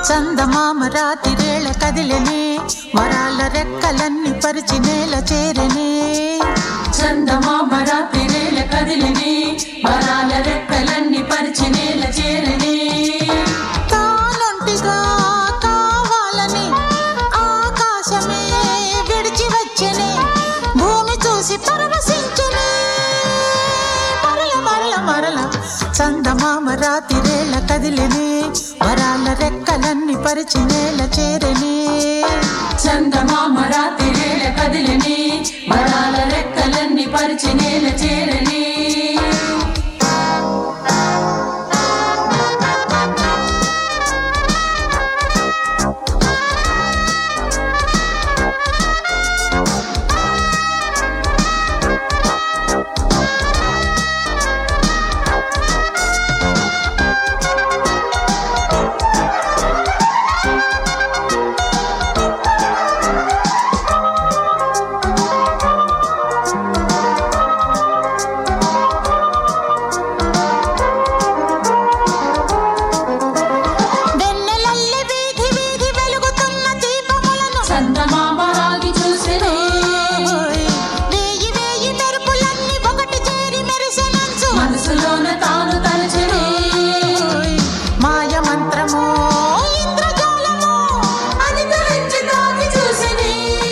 చందమామ రాతిరేళ కదిలెనే వరాల రెక్కలన్నీ పరిచి నేల చేరనే చందమామ రాత్రిరేల కదిలిని వరాల రెక్కలన్నీ పరిచి నేల చేరని తానొంటిగా కావాలని ఆకాశమే విడిచి వచ్చెనే భూమి చూసి పరవశించనే మరల మరల మరల చందమామ రాతిరేళ కదిలెనే వరాల రెక్కలన్నీ పరిచి నేల చేరనే చందమామ రాత్రిరేల కదిలిని వరాల రెక్కలన్నీ పరిచి నేల చేరని వెన్నెలల్లె వీధి వీధి వెలుగుతున్న దీపములను చందమామ రాగి చూసిని ఓయ్, వేయి వేయి మెరుపులన్నీ ఒకటి చేరి మెరిసెనంచు మనసులోన తాను తలచిని ఓయ్, మాయ మంత్రమో ఇంద్రజాలమో అది తరించి తాకి చూసిని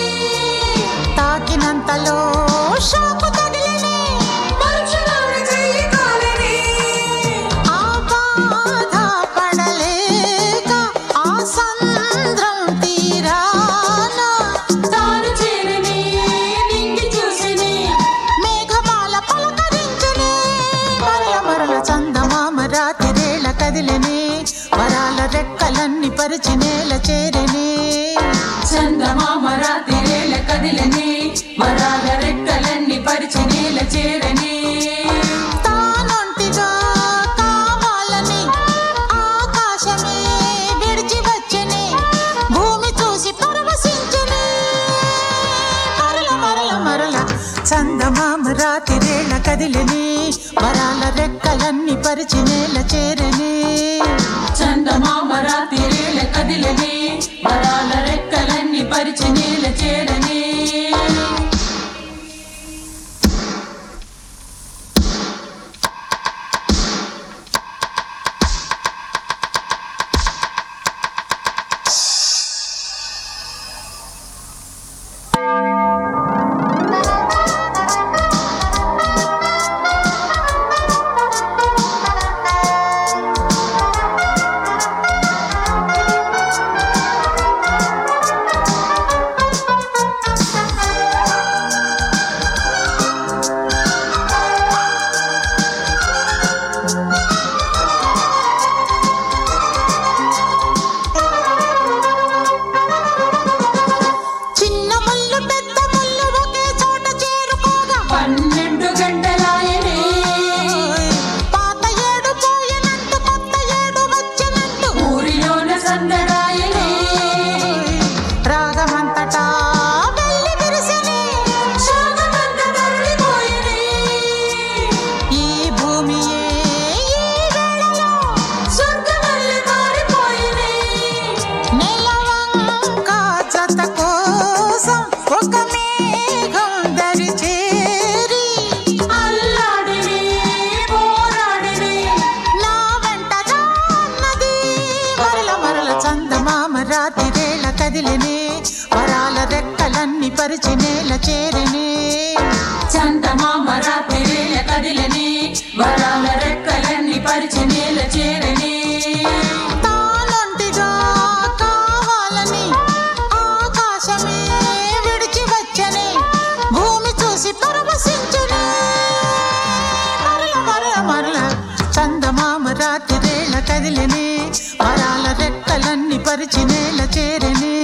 తాకినంతలో షాకు తగిలినే మనుషులోని చెయ్యి కాలిని ఆ బాధ పడలేక ఆ సంద్రం తీరాన తాను చేరిని నింగి చూసిని మేఘమాల పలకరించనే మరల మరల చందమామ రాతిరేళ కదిలినే వరాల రెక్కలన్నీ పరిచి నేల చేరనే చందమామ రాత్రిరేల కదిలని వరాల రెక్కలన్నీ పరిచి నేల చేరని తానొంటిగా కావాలని ఆకాశమే విడిచి వచ్చెనే భూమి చూసి పరవశించనే మరల మరల మరల చందమామ రాతిరేళ కదిలినే వరాల రెక్కలన్నీ పరిచి నేల చేరనే చందమామ రాత్రిరేల కదిలని వరాల రెక్కలన్నీ పరిచి నేల చేరని చిన్న ముళ్ళు పెద్ద ముళ్ళు ఒకే చోట చేరుకోగా పన్నెండు గంటలాయనే పాత ఏడు పోయినట్టు కొత్త ఏడు వచ్చినట్టు ఊరిలోన సందడాయనే రాగమంతటా వెళ్ళి విరిసినే శోకమంత తరలిపోయనే ఈ భూమియే ఈ వేళలో స్వర్గమల్లె మారిపోయనే నెలవంక జత కోసం ఒక మేఘం దరి చేరి అల్లాడిని పోరాడిని నా వెంట రాన్నది మరల మరల చందమామ రాతిరేళ కదిలినే వరాల రెక్కలన్నీ పరిచి నేల చేరినే చందమామ రాత్రిరేల కదిలని వరాల రెక్కలన్నీ పరిచి నేల చేరని తానొంటిగా కావాలని ఆకాశమే విడిచి వచ్చనే భూమి చూసి పరవశించనే మరల మరల మరల చందమామ రాతిరేళ కదిలినే వరాల రెక్కలన్నీ పరిచి నేల చేరనే